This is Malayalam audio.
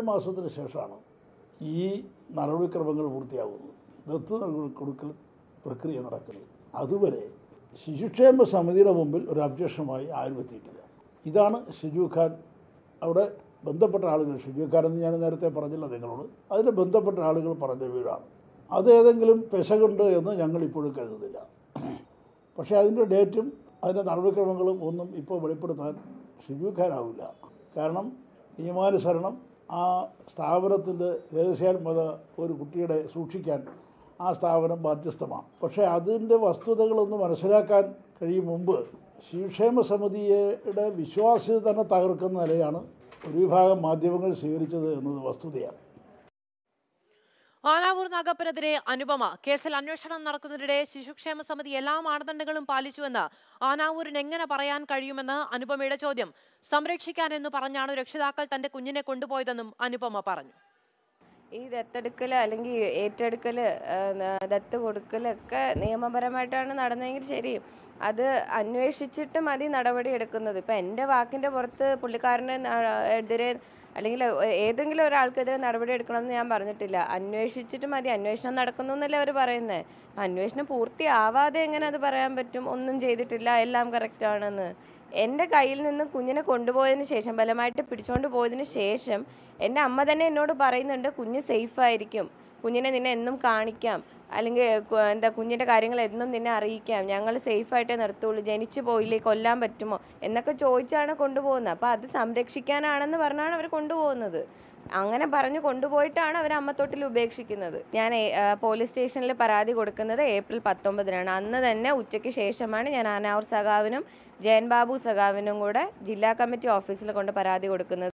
മാസത്തിന് ശേഷമാണ് ഈ നടപടിക്രമങ്ങൾ പൂർത്തിയാകുന്നത് ദത്ത് നൽകി കൊടുക്കൽ പ്രക്രിയ നടക്കുന്നത് അതുവരെ ശിശുക്ഷേമ സമിതിയുടെ മുമ്പിൽ ഒരു അബ്ജക്ഷനുമായി ആരും എത്തിയിട്ടില്ല ഇതാണ് ഷിജു ഖാൻ അവിടെ ബന്ധപ്പെട്ട ആളുകൾ ഷിജു ഖാൻ എന്ന് ഞാൻ നേരത്തെ പറഞ്ഞില്ല നിങ്ങളോട് അതിന് ബന്ധപ്പെട്ട ആളുകൾ പറഞ്ഞ വീടാണ് അത് ഏതെങ്കിലും പെശകുണ്ട് എന്ന് ഞങ്ങൾ ഇപ്പോഴും കരുതുന്നില്ല പക്ഷേ അതിൻ്റെ ഡേറ്റും അതിൻ്റെ നടപടിക്രമങ്ങളും ഒന്നും ഇപ്പോൾ വെളിപ്പെടുത്താൻ ഷിജു ഖാനാവില്ല കാരണം നിയമാനുസരണം ആ സ്ഥാപനത്തിൻ്റെ രഹസ്യാത്മത ഒരു കുട്ടിയുടെ സൂക്ഷിക്കാൻ ആ സ്ഥാപനം ബാധ്യസ്ഥമാണ് പക്ഷേ അതിൻ്റെ വസ്തുതകളൊന്ന് മനസ്സിലാക്കാൻ കഴിയും മുമ്പ് ശിവക്ഷേമ സമിതിയുടെ വിശ്വാസ്യത തന്നെ തകർക്കുന്ന നിലയാണ് ഒരു വിഭാഗം മാധ്യമങ്ങൾ സ്വീകരിച്ചത് എന്നത് വസ്തുതയാണ് ആനാവൂർ നാഗപ്പനെതിരെ അനുപമ കേസിൽ അന്വേഷണം നടക്കുന്നതിനിടെ ശിശുക്ഷേമ സമിതി എല്ലാ മാനദണ്ഡങ്ങളും പാലിച്ചുവെന്ന് ആനാവൂരിന് എങ്ങനെ പറയാൻ കഴിയുമെന്ന് അനുപമയുടെ ചോദ്യം സംരക്ഷിക്കാൻ എന്ന് പറഞ്ഞാണ് രക്ഷിതാക്കൾ തന്റെ കുഞ്ഞിനെ കൊണ്ടുപോയതെന്നും അനുപമ പറഞ്ഞു ഈ ദത്തെടുക്കൽ അല്ലെങ്കിൽ ഏറ്റെടുക്കൽ ദത്ത് കൊടുക്കലൊക്കെ നിയമപരമായിട്ടാണ് നടന്നതെങ്കിൽ ശരി അത് അന്വേഷിച്ചിട്ട് മതി നടപടി എടുക്കുന്നത് ഇപ്പം എൻ്റെ വാക്കിൻ്റെ പുറത്ത് പുള്ളിക്കാരന് ന- എതിരെ അല്ലെങ്കിൽ ഏതെങ്കിലും ഒരാൾക്കെതിരെ നടപടി എടുക്കണമെന്ന് ഞാൻ പറഞ്ഞിട്ടില്ല അന്വേഷിച്ചിട്ട് മതി അന്വേഷണം നടക്കുന്നു എന്നല്ലേ അവർ പറയുന്നത് അന്വേഷണം പൂർത്തിയാവാതെ എങ്ങനെ അത് പറയാൻ പറ്റും ഒന്നും ചെയ്തിട്ടില്ല എല്ലാം കറക്റ്റ് ആണെന്ന് എൻ്റെ കയ്യിൽ നിന്ന് കുഞ്ഞിനെ കൊണ്ടുപോയതിന് ശേഷം ബലമായിട്ട് പിടിച്ചുകൊണ്ട് പോയതിന് ശേഷം എൻ്റെ അമ്മ തന്നെ എന്നോട് പറയുന്നുണ്ട് കുഞ്ഞ് സേഫ് ആയിരിക്കും കുഞ്ഞിനെ നിന്നെ എന്നും കാണിക്കാം അല്ലെങ്കിൽ കു- എന്താ കുഞ്ഞിൻ്റെ കാര്യങ്ങൾ എന്നും നിന്നെ അറിയിക്കാം ഞങ്ങൾ സേഫായിട്ടേ നിർത്തുള്ളൂ ജനിച്ചു പോയില്ലേ കൊല്ലാൻ പറ്റുമോ എന്നൊക്കെ ചോദിച്ചാണ് കൊണ്ടുപോകുന്നത് അപ്പോൾ അത് സംരക്ഷിക്കാനാണെന്ന് പറഞ്ഞാണ് അവർ കൊണ്ടുപോകുന്നത് അങ്ങനെ പറഞ്ഞു കൊണ്ടുപോയിട്ടാണ് അവർ അമ്മത്തൊട്ടിൽ ഉപേക്ഷിക്കുന്നത് ഞാൻ ഏ- ആ, പോലീസ് സ്റ്റേഷനിൽ പരാതി കൊടുക്കുന്നത് ഏപ്രിൽ പത്തൊമ്പതിനാണ് അന്ന് തന്നെ ഉച്ചയ്ക്ക് ശേഷമാണ് ഞാൻ ആനാവൂർ സഖാവിനും ജയൻ ബാബു സഖാവിനും കൂടെ ജില്ലാ കമ്മിറ്റി ഓഫീസിൽ കൊണ്ട് പരാതി കൊടുക്കുന്നത്